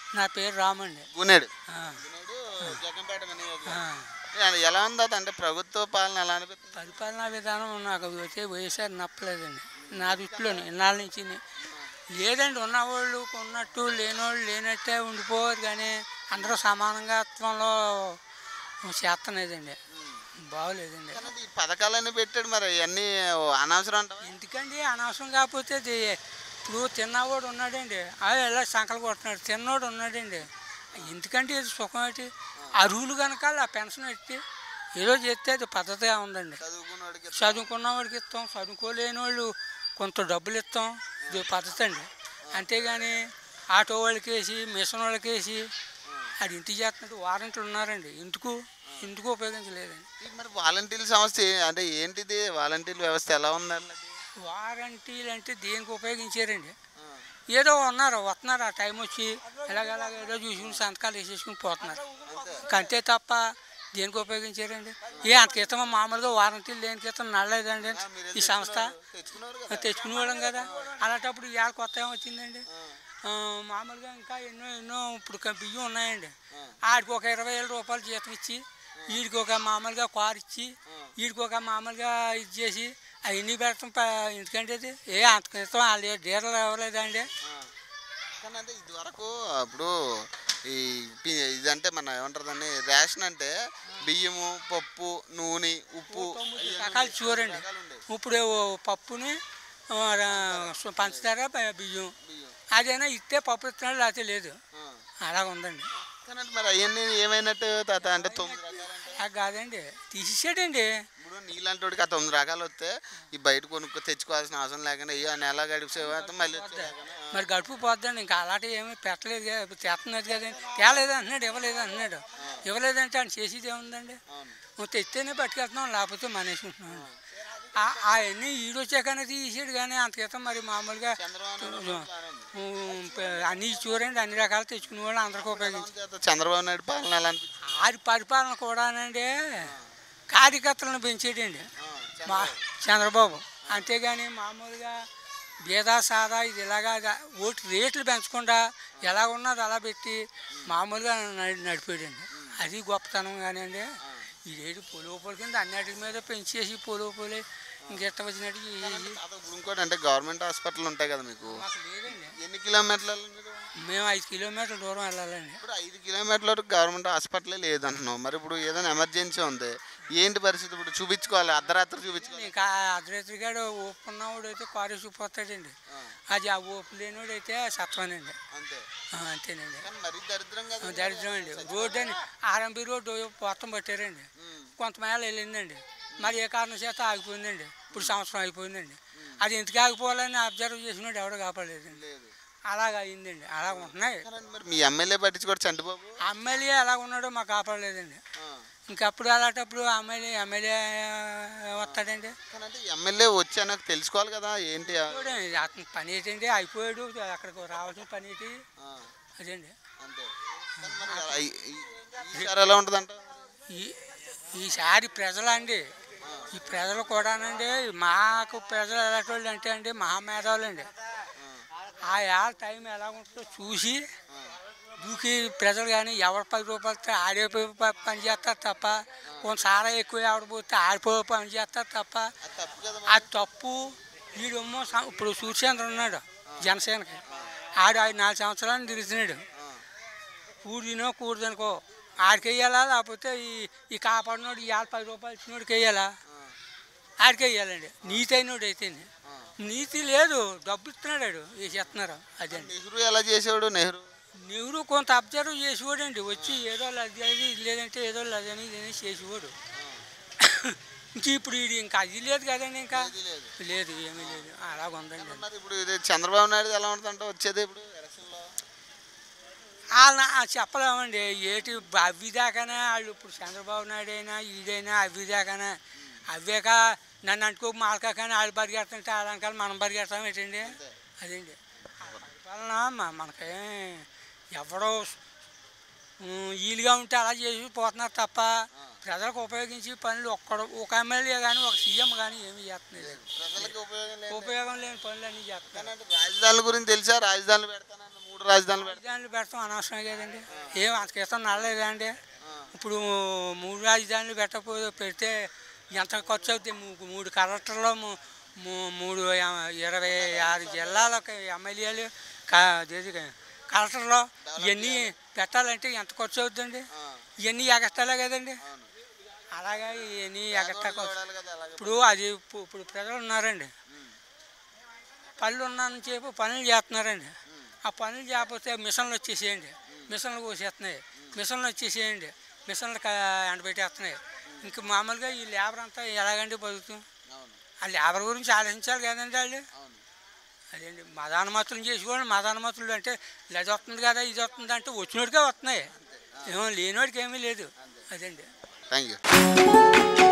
నా పేరు రామండి గునేడు ఆ, గునేడు జగ్గంపేట వినియోగం. ఆ. ఏ- ఎలా ఉందా అంటే ప్రభుత్వ పాలన ఎలా అనిపిస్తుంది పరిపాలనా విధానం నాకు వచ్చే వైఎస్ఆర్ నప్పలేదండి నా దృష్టిలోని ఇన్నాళ్ళ నుంచి లేదండి ఉన్నవాళ్ళు ఉన్నట్టు లేనోళ్ళు లేనట్టే ఉండిపోదు కానీ అందరూ సమానంగా త్వంలో చేస్తలేదండి బాగోలేదండి కానీ ఈ పథకాలన్నీ పెట్టాడు మరి ఇవన్నీ అనవసరం అంటావా ఎందుకండి అనవసరం కాకపోతే ఇది ఇప్పుడు తిన్నవాడు ఉన్నాడండి అది ఎలా సంకలు కొడుతున్నాడు తిన్నోడు ఉన్నాడండి ఎందుకంటే ఇది సుఖం ఏంటి అర్హులు కనుక ఆ పెన్షన్ ఎట్టి ఏదో చేస్తే అది పద్ధతిగా ఉందండి చదువుకున్నవాడికి చదువుకున్న వాడికి ఇస్తాం చదువుకోలేని వాళ్ళు కొంత డబ్బులు ఇస్తాం ఇది పద్ధతి అండి అంతేగాని ఆటో వాళ్ళకి వేసి మిషన్ వాళ్ళకి వేసి అది ఇంటికి చేస్తున్నట్టు వారంట్లు ఉన్నారండి ఎందుకు ఎందుకు ఉపయోగించలేదండి ఈ మరి వాలంటీర్ సంస్థ ఏ- అంటే ఏంటిది వాలంటీర్ వ్యవస్థ ఎలా ఉందండి అది? వారంటీలు అంటే దేనికి ఉపయోగించారండి ఏదో ఉన్నారు వస్తున్నారు ఆ టైం వచ్చి ఎలాగలాగ ఏదో చూసుకుని సంతకాలు వేసేసుకుని పోతున్నారు అంతే తప్ప దేనికి ఉపయోగించారండి ఏ అంత క్రితం మామూలుగా వారంటీలు దేని క్రితం నడలేదండి ఈ సంస్థ తెచ్చుకున్నారు కదా తెచ్చుకునేవాళ్ళం కదా అలాంటప్పుడు ఇవాళ కొత్త ఏం వచ్చిందండి ఆ, మామూలుగా ఇంకా ఎన్నో ఎన్నో ఇప్పుడు క- బియ్యం ఉన్నాయండి ఆడికి ఒక ఇరవై వేల రూపాయలు జీతం ఇచ్చి వీడికి ఒక మామూలుగా కారు ఇచ్చి వీడికి ఒక మామూలుగా ఇది చేసి అవన్నీ పెడతాం ప- ఎందుకంటే ఇది ఏ అంత క్రితం వాళ్ళు డీలర్ ఇవ్వలేదండి కానీ అంటే ఇది వరకు ఇప్పుడు ఈ పి- ఇదంటే మన ఏమంటారు దాన్ని రేషన్ అంటే బియ్యము పప్పు నూనె ఉప్పు తొమ్మిది రకాలు చూడండి ఇప్పుడు పప్పుని ఆ, రా- సు- పంచదార బ- బియ్యం అదైనా ఇస్తే పప్పు ఇస్తున్నాడు లేకపోతే లేదు అలాగ ఉందండి కానీ అంటే మరి అవన్నీ ఏమైనట్టు తాత అంటే తొమ్మిది రకాలు అంటే అలా కాదండి తీసేసాడండి ఇప్పుడు నీళ్ళంటి వాడికి ఆ తొమ్మిది రకాలు వస్తే ఈ బయట కొనుక్కో తెచ్చుకోవాల్సిన అవసరం లేకుండా అయ్యో నెల గడిపేవాళ్ళతో మళ్ళీ వచ్చేదాకా. మరి గడుపు పోద్దండి ఇంకా అలాంటివి ఏమీ పెట్టలేదు కదా ఇప్పుడు తెస్తున్నది కదండి తేలేదు అంటున్నాడు ఇవ్వలేదు అంటున్నాడు ఇవ్వలేదంటే ఆయన చేసేది ఏముందండి నువ్వు తెస్తేనే పట్టుకెళ్తున్నాం లేకపోతే మానేసుకుంటున్నాం అవన్నీ ఈడొచ్చాకనే తీసాడు కానీ అంత క్రితం మరి మామూలుగా చంద్రబాబు నాయుడు బాగానే ఉంది. ఉమ్, ప- అన్నీ చూడండి అన్ని రకాలు తెచ్చుకునే వాళ్ళు అందరికీ ఉపయోగించి చేత చంద్రబాబు నాయుడు పాలన ఎలా అనిపించింది ఆడి పరిపాలన కూడానండి కార్యకర్తలను పెంచేటండి మా చంద్రబాబు అంతేగాని మామూలుగా బీదా సాదా ఇది ఇలాగా గా- ఓటు రేట్లు పెంచకుండా ఎలా ఉన్నది అలా పెట్టి మామూలుగా నడి- నడిపాడండి అది గొప్పతనం కానివ్వండి ఈ రేటు పొలుపుల కింద అన్నిటి మీద పెంచేసి పొలుపులే ఇంకెట్ట వచ్చినట్టు ఈ- ఈ- తాత ఇప్పుడు ఇంకోటి అంటే గవర్నమెంట్ హాస్పిటల్ ఉంటాయి కదా మీకు మాకు లేదండి ఎన్ని కిలోమీటర్లు వెళ్ళాలి మీరు మేము ఐదు కిలోమీటర్ల దూరం వెళ్ళాలండి ఇప్పుడు ఐదు కిలోమీటర్ల వరకు గవర్నమెంట్ హాస్పిటలే లేదంటున్నావు మరి ఇప్పుడు ఏదైనా ఎమర్జెన్సీ ఉంది ఏంటి పరిస్థితి ఇప్పుడు చూపించుకోవాలి అర్ధరాత్రి చూపించుకోవాలి ఇంకా అర్ధరాత్రి గాడు ఓపు ఉన్నవాడు అయితే కారు చూపిపోతాడండి అది ఆ ఓపు లేనివాడు అయితే సత్వనండి అంతే ఆ, అంతేనండి కానీ మరీ దరిద్రం కదా దరిద్రం అండి రోడ్డు అని ఆర్ఎంపీ రోడ్డు మొత్తం పట్టారండి కొంతమేళ వెళ్ళిందండి మరి ఏ కారణం చేత ఆగిపోయిందండి ఇప్పుడు సంవత్సరం అయిపోయిందండి అది ఎందుకు ఆగిపోవాలని అబ్జర్వ్ చేసినాడు ఎవడో కాపాడలేదండి లేదు అలాగ అయిందండి అలాగ ఉంటున్నాయి కానీ మరి మీ ఎమ్మెల్యే పట్టించుకోడు చంటిబాబు ఎమ్మెల్యే ఎలా ఉన్నాడో మాకు కాపాడలేదండి ఇంకప్పుడు అలాంటప్పుడు ఎమ్మెల్యే ఎమ్మెల్యే వస్తాడండి కానీ అంటే ఎమ్మెల్యే వచ్చా నాకు తెలుసుకోవాలి కదా ఏంటి ఆ- చూడండి అతని పని ఏంటండి అయిపోయాడు అక్కడికి రావాల్సిన పని ఏంటి ఆ, అదండి అంతే కానీ మరి ఈ- ఈ- ఈసారి ఎలా ఉంటుందంట ఈ ఈసారి ప్రజలండి ఈ ప్రజలు కూడానండి మాకు ప్రజలు ఎలాంటి వాళ్ళు అంటే అండి మహామేధావులు అండి ఆ ఏళ్ళ టైం ఎలా ఉంటుందో చూసి దూకి ప్రజలు కానీ ఎవరు పది రూపాయలు ఇస్తే ఆడే పోయి ప- పని చేస్తారు తప్ప కొంత సారా ఎక్కువ ఎవడ పోతే ఆడిపోయి పని చేస్తారు తప్ప అది తప్పు కదా ఆ తప్పు వీడేమో సం- ఇప్పుడు సూర్యచంద్ర ఉన్నాడు జనసేనకి ఆడు ఐదు నాలుగు సంవత్సరాలు తిరుగుతున్నాడు కూడినో కూడదనుకో ఆడికి వెయ్యాలా లేకపోతే ఈ ఈ కాపాడినోడు ఇవాళ పది రూపాయలు ఇచ్చినోడికి వెయ్యాలా ఆడికి వెయ్యాలండి నీతి అయినోడు అయితే నీతి లేదు డబ్బు ఇస్తున్నాడు ఆడు వేసేస్తున్నారు అదండి నెహ్రూ ఎలా చేసేవాడు నెహ్రూ నెహ్రూ కొంత అబ్జర్వ్ చేసేవాడండి వచ్చి ఏదో అది అది ఇది లేదంటే ఏదో లేదని ఇదని చేసేవాడు ఇంక ఇప్పుడు ఇది ఇంకా అది లేదు కదండి ఇంకా లేదు ఏమీ లేదు అలాగ ఉందండి మరి ఇప్పుడు ఇది చంద్రబాబు నాయుడు ఎలా ఉంటుందంటే వచ్చేది ఇప్పుడు ఎలక్షన్లో వాళ్ళ చెప్పలేమండి ఏటి అవి దాకానే వాళ్ళు ఇప్పుడు చంద్రబాబు నాయుడు అయినా ఈడైనా అవి దాకానే అవేక నన్ను అంటుకో మాలకా కానీ వాళ్ళు పరిగెడుతుంటే వాళ్ళకాల మనం పరిగెడతాం ఏంటండి అదండి వలన మనకి ఎవడో ఉమ్, వీలుగా ఉంటే అలా చేసి పోతున్నారు తప్ప ప్రజలకు ఉపయోగించి పనులు ఒక్కడు ఒక ఎమ్మెల్యే కానీ ఒక సీఎం కానీ ఏమీ చేస్తున్నారు ప్రజలకు ఉపయోగం లేదు ఉపయోగం లేని పనులు అన్నీ చేస్తున్నారు కానీ అంటే రాజధానుల గురించి తెలుసా రాజధానులు పెడతానన్న మూడు మూడు రాజధానులు పెడతారు రాజధానులు పెడతాం అనవసరం కదండి ఏం అంత క్రితం నడలేదా అండి ఇప్పుడు మూడు రాజధానులు పెట్టకపోతే పెడితే ఎంత ఖర్చు అవుతుంది మూ- మూడు కలెక్టర్లు మూ- మూ- మూడు ఎ- ఇరవై ఆరు జిల్లాలకు ఎమ్మెల్యేలు కా అదేది కలెక్టర్లు ఇవన్నీ పెట్టాలంటే ఎంత ఖర్చు అవుతుందండి ఇవన్నీ ఎగస్టాలే కదండి అవును అలాగా ఇవన్నీ ఎగస్టా ఖర్చు చూడాలి కదా అలాగే ఇప్పుడు అది ఇప్పు- ఇప్పుడు ప్రజలు ఉన్నారండి పనులు ఉన్నానని చెప్పి పనులు చేస్తున్నారండి ఆ పనులు చేయకపోతే మిషన్లు వచ్చేసేయండి మిషన్లు కోసేస్తున్నాయి మిషన్లు వచ్చేసేయండి మిషన్లు క- ఎండబెట్టేస్తున్నాయి ఇంక మామూలుగా ఈ లేబర్ అంతా ఎలాగండి బతుకుతాం అవును ఆ లేబర్ గురించి ఆలోచించాలి కదండి వాళ్ళు అవును అదేంటి మతానుమతులు చేసుకోండి మతానుమతులు అంటే ఇది వస్తుంది కదా ఇది వస్తుంది అంటే వచ్చినోడికే వస్తున్నాయి ఏమో లేనివాడికి ఏమీ లేదు అదండి థ్యాంక్ యూ